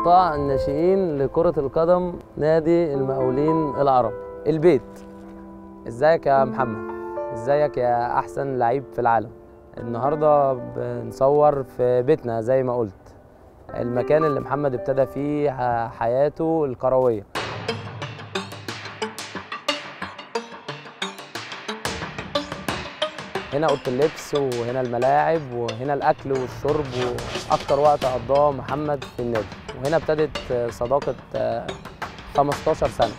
قطاع الناشئين لكرة القدم نادي المقاولين العرب البيت ازيك يا محمد ازيك يا احسن لعيب في العالم النهارده بنصور في بيتنا زي ما قلت المكان اللي محمد ابتدى فيه ح- حياته الكرويه هنا اوضه اللبس وهنا الملاعب وهنا الاكل والشرب واكتر وقت قضاه محمد في النادي وهنا ابتدت صداقه آه، 15 سنه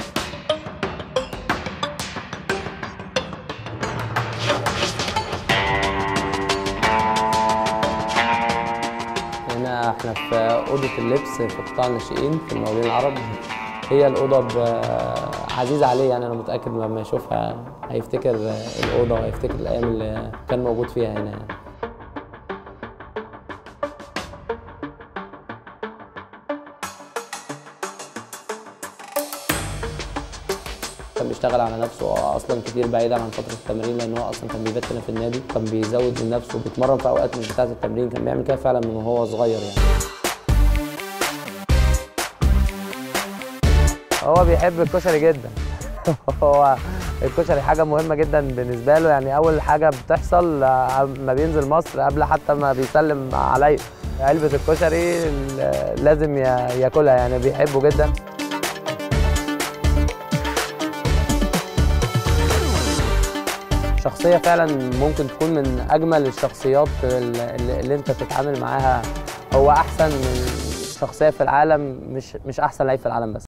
هنا احنا في اوضه اللبس في قطاع الناشئين في المقاولين العرب هي الاوضه ب- عزيزه عليه يعني انا متاكد لما يشوفها هيفتكر الاوضه وهيفتكر الايام اللي كان موجود فيها هنا يعني. كان بيشتغل على نفسه هو اصلا كتير بعيدا عن فتره التمرين لان هو اصلا كان بيبات هنا في النادي كان بيزود من نفسه بيتمرن في اوقات مش بتاعه التمرين كان بيعمل كده فعلا من وهو صغير يعني هو بيحب الكشري جدا هو الكشري حاجة مهمة جدا بالنسبة له يعني أول حاجة بتحصل آه، ما بينزل مصر قبل حتى ما بيسلم عليا علبة الكشري ال- لازم ي- ياكلها يعني بيحبه جدا شخصية فعلا ممكن تكون من أجمل الشخصيات اللي, اللي أنت تتعامل معاها هو أحسن من شخصية في العالم مش مش أحسن لعيب في العالم بس